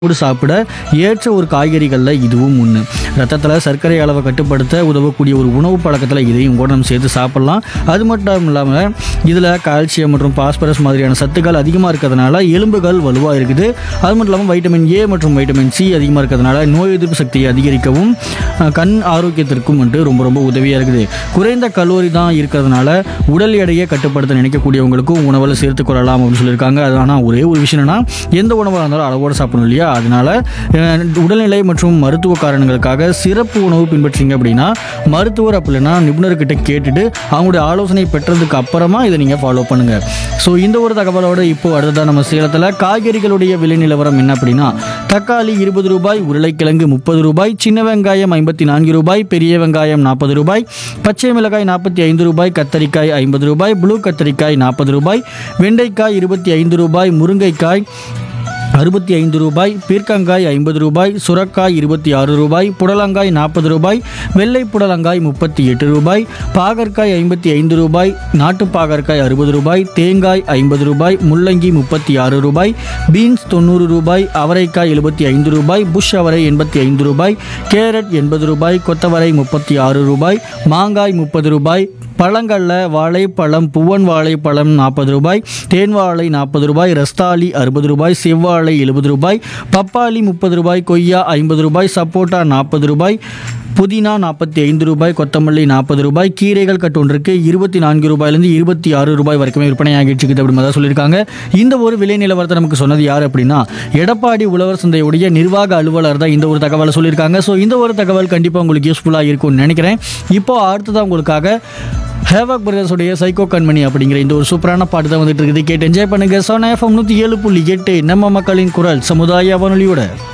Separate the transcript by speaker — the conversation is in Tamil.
Speaker 1: கூட சாப்பிட ஏற்ற ஒரு காய்கறிகளில் இதுவும் ஒன்று ரத்தத்தில் சர்க்கரை அளவை கட்டுப்படுத்த உதவக்கூடிய ஒரு உணவு பழக்கத்தில் இதையும் கூட நம்ம சேர்த்து சாப்பிட்லாம் அது மட்டும் இல்லாமல் இதில் கால்சியம் மற்றும் பாஸ்பரஸ் மாதிரியான சத்துக்கள் அதிகமாக இருக்கிறதுனால எலும்புகள் வலுவாக இருக்குது அது மட்டும் இல்லாமல் வைட்டமின் ஏ மற்றும் வைட்டமின் சி அதிகமாக இருக்கிறதுனால நோய் எதிர்ப்பு சக்தியை அதிகரிக்கவும் அஹ், கண் ஆரோக்கியத்திற்கும் வந்துட்டு ரொம்ப ரொம்ப உதவியாக இருக்குது குறைந்த கலோரி தான் இருக்கிறதுனால உடல் எடையை கட்டுப்படுத்த நினைக்கக்கூடியவங்களுக்கும் உணவில் சேர்த்து கொள்ளலாம் அப்படின்னு சொல்லியிருக்காங்க அது ஆனால் ஒரே ஒரு விஷயம் என்னன்னா எந்த உணவாக இருந்தாலும் அளவோடு சாப்பிடணும் இல்லையா அதனால அஹ், உடல்நிலை மற்றும் மருத்துவ காரணங்களுக்காக சிறப்பு உணவு பின்பற்றீங்க அப்படின்னா மருத்துவர் அப்படி இல்லைன்னா நிபுணர்கிட்ட கேட்டுட்டு அவங்களுடைய ஆலோசனை பெற்றதுக்கு அப்புறமா இதை நீங்கள் ஃபாலோ பண்ணுங்க ஸோ இந்த ஒரு தகவலோட இப்போ அடுத்ததான் நம்ம சேலத்தில் காய்கறிகளுடைய விலை நிலவரம் என்ன அப்படின்னா தக்காளி இருபது ரூபாய் உருளைக்கிழங்கு முப்பது ரூபாய் சின்ன வெங்காயம் ஐம்பத்தி நான்கு ரூபாய் பெரிய வெங்காயம் நாற்பது ரூபாய் பச்சை மிளகாய் நாற்பத்தி ஐந்து ரூபாய் கத்தரிக்காய் ஐம்பது ரூபாய் ப்ளூ கத்தரிக்காய் நாற்பது ரூபாய் வெண்டைக்காய் இருபத்தி ஐந்து ரூபாய் முருங்கைக்காய் அறுபத்தி ஐந்து ரூபாய் பீர்க்கங்காய் ஐம்பது ரூபாய் சுரக்காய் இருபத்தி ஆறு ரூபாய் புடலங்காய் நாற்பது ரூபாய் வெள்ளை புடலங்காய் முப்பத்தி எட்டு ரூபாய் பாகற்காய் ஐம்பத்தி ஐந்து ரூபாய் நாட்டு பாகற்காய் அறுபது ரூபாய் தேங்காய் ஐம்பது ரூபாய் முள்ளங்கி முப்பத்தி ஆறு ரூபாய் பீன்ஸ் தொண்ணூறு ரூபாய் அவரைக்காய் எழுபத்தி ஐந்து ரூபாய் புஷ் அவரை எண்பத்தி ஐந்து ரூபாய் கேரட் எண்பது ரூபாய் கொத்தவரை முப்பத்தி ஆறு ரூபாய் மாங்காய் முப்பது ரூபாய் பழங்களில் வாழைப்பழம் புவன் வாழைப்பழம் நாற்பது ரூபாய் தேன் வாழை நாற்பது ரூபாய் ரஸ்தாலி அறுபது ரூபாய் செவ்வாழை எழுபது ரூபாய் பப்பாளி முப்பது ரூபாய் கொய்யா ஐம்பது ரூபாய் சப்போட்டா நாற்பது ரூபாய் புதினா நாற்பத்தி ஐந்து ரூபாய் கொத்தமல்லி நாற்பது ரூபாய் கீரைகள் கட்டொன்றுக்கு இருபத்தி நான்கு ரூபாயிலிருந்து இருபத்தி ஆறு ரூபாய் வரைக்குமே விற்பனையாகிட்டு இருக்குது அப்படின்னு தான் சொல்லியிருக்காங்க இந்த ஒரு விலை நிலவரத்தை நமக்கு சொன்னது யார் அப்படின்னா எடப்பாடி உழவர் சந்தையுடைய நிர்வாக அலுவலர் தான் இந்த ஒரு தகவலை சொல்லியிருக்காங்க ஸோ இந்த ஒரு தகவல் கண்டிப்பாக உங்களுக்கு யூஸ்ஃபுல்லாக இருக்கும்னு நினைக்கிறேன் இப்போ அடுத்ததான் உங்களுக்காக ஹேவாக் பிரதர்ஸுடைய சைக்கோ கண்மணி அப்படிங்கிற இந்த ஒரு சூப்பரான பாட்டு தான் வந்துட்டு இருக்குது கேட்டு என்ஜாய் பண்ணுங்க சோனா எஃப்எம் நூற்றி ஏழு புள்ளி எட்டு நம்ம மக்களின் குரல் சமுதாய வானொலியோட